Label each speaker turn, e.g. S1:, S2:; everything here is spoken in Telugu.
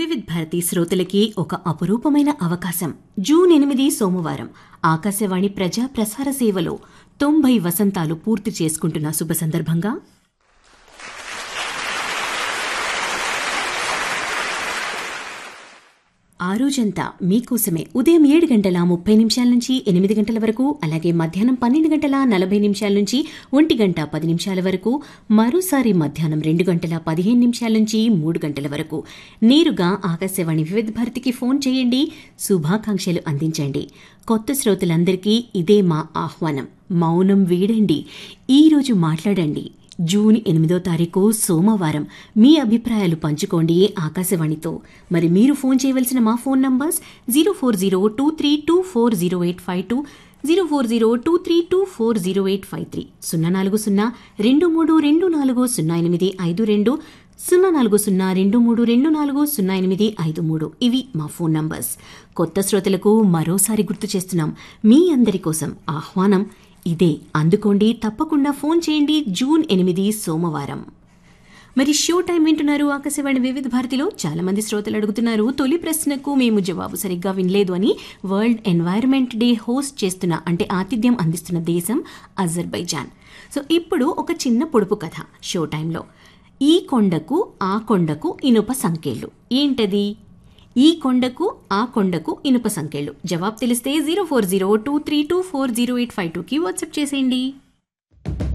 S1: వివిధ్ భారతి శ్రోతలకి ఒక అపురూపమైన అవకాశం జూన్ ఎనిమిది సోమవారం ఆకాశవాణి ప్రజా ప్రసార సేవలో తొంభై వసంతాలు పూర్తి చేసుకుంటున్న శుభ సందర్భంగా ఆ రోజంతా మీకోసమే ఉదయం ఏడు గంటల ముప్పై నిమిషాల నుంచి ఎనిమిది గంటల వరకు అలాగే మధ్యాహ్నం పన్నెండు గంటల నలభై నిమిషాల నుంచి ఒంటి గంట పది నిమిషాల వరకు మరోసారి మధ్యాహ్నం రెండు గంటల పదిహేను నిమిషాల నుంచి మూడు గంటల వరకు నేరుగా ఆకాశవాణి వివిధ భారతికి ఫోన్ చేయండి శుభాకాంక్షలు అందించండి కొత్త శ్రోతలందరికీ ఇదే మా ఆహ్వానం మౌనం వీడండి ఈరోజు మాట్లాడండి జూన్ ఎనిమిదో తారీఖు సోమవారం మీ అభిప్రాయాలు పంచుకోండి ఆకాశవాణితో మరి మీరు ఫోన్ చేయవలసిన మా phone numbers zero four zero two three two four zero eight five two zero four zero two three two four zero eight five three సున్నా నాలుగు సున్నా రెండు మూడు రెండు నాలుగు సున్నా ఎనిమిది ఐదు రెండు సున్నా నాలుగు సున్నా రెండు మూడు రెండు నాలుగు సున్నా ఎనిమిది ఐదు మూడు ఇవి మా ఫోన్ నంబర్స్ కొత్త శ్రోతలకు మరోసారి గుర్తు చేస్తున్నాం మీ అందరి కోసం ఆహ్వానం ఇదే అందుకోండి తప్పకుండా ఫోన్ చేయండి జూన్ ఎనిమిది సోమవారం మరి షో టైం వింటున్నారు ఆకాశవాణి వివిధ భారతిలో చాలా మంది శ్రోతలు అడుగుతున్నారు తొలి ప్రశ్నకు మేము జవాబు సరిగ్గా వినలేదు అని వరల్డ్ ఎన్వైరన్మెంట్ డే హోస్ట్ చేస్తున్న అంటే ఆతిథ్యం అందిస్తున్న దేశం అజర్బైజాన్ సో ఇప్పుడు ఒక చిన్న పొడుపు కథ షో టైంలో ఈ కొండకు ఆ కొండకు ఇనుప సంఖ్యలు ఏంటది ఈ కొండకు ఆ కొండకు ఇనుప సంఖ్యలు జవాబు తెలిస్తే zero four zero two three two four zero eight five టూకి వాట్సాప్ చేసేయండి